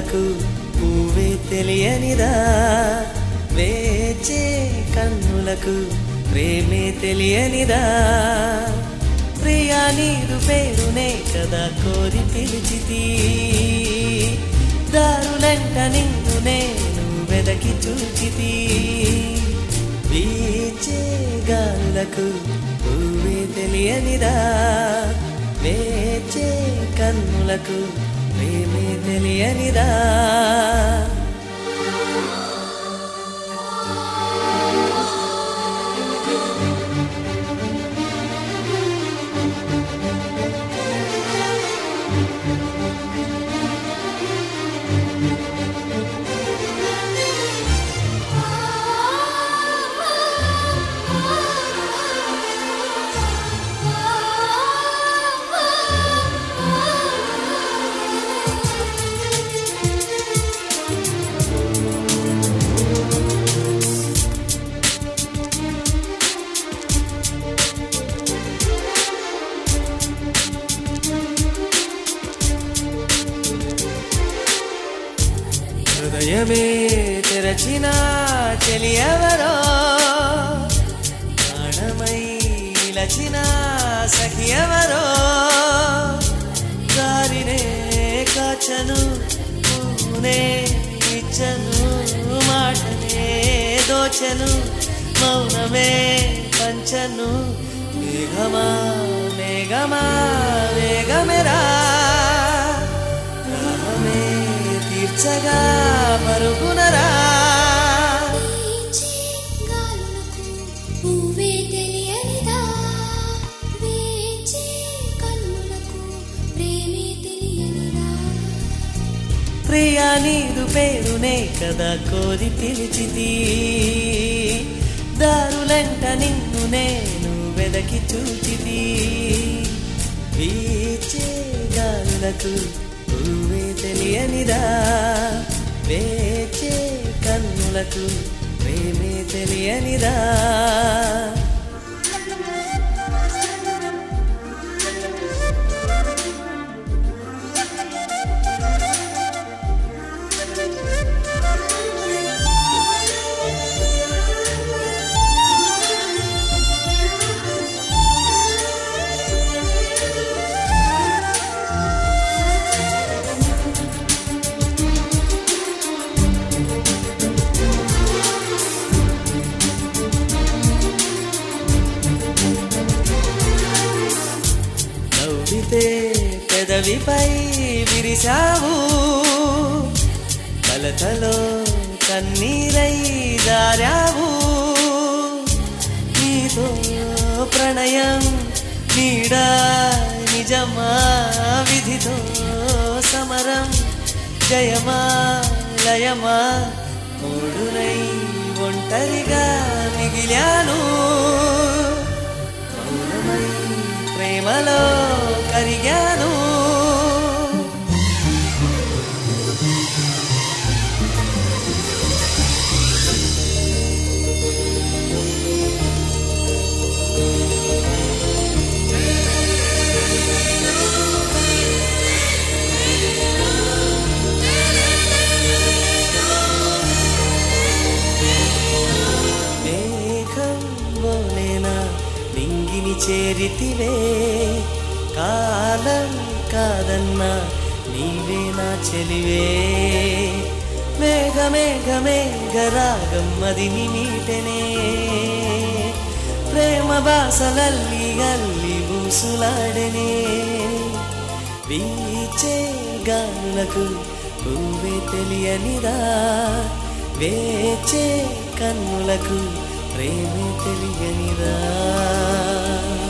గాలులకు పువ్వే తెలియనిదా వేచే కన్నులకు ప్రేమే తెలియనిదా ప్రియా నీరు పేరునే కదా కోరి పిలిచితి దారులంట నిన్ను నేను వెదకి చూచితి వీచే గాలులకు పువ్వే తెలియనిదా వేచే కన్నులకు ప్రేమే తెలియనిదా హృదయమే తెరచిన చెలియవరో ప్రాణమై నిలచిన సఖియవరో దారినే కాచను పూనే ఇచ్చను మాటనే దోచను మౌనమే పంచను మేఘమా మేఘమా వేగమెరా రాగమే తీర్చగా పరుగునరా వీచే గాలులకు పువ్వే తెలియనిదా వేచే కన్నులకు ప్రేమే తెలియనిదా ప్రియా నీదు పేరునే కదా కోరి పిలిచితి దారులంట నిన్ను నేను వెదకి చూచితి వీచే గాలులకు పువ్వే తెలియనిదా వేచే కన్నులకు ప్రేమే తెలియనిదా నవ్వితే పెదవిపై విరిశావు కలతలో కన్నీరై జారావు నీతో ప్రణయం నీడా నిజమా విధితో సమరం జయమా లయమా మూడునై ఒంటరిగా మిగిలాను మౌనమై ప్రేమలో కరిగాను మేఘం బోలేనా నింగిని చేరితివే కాలం కాదన్నా నీవే నా చెలివే మేఘ మేఘ మేఘ రాగం మదిని మీటనే ప్రేమ బాసలల్లి అల్లి ఊసులాడనే వీచే గాలులకు పువ్వే తెలియనిదా వేచే కన్నులకు ప్రేమే తెలియనిదా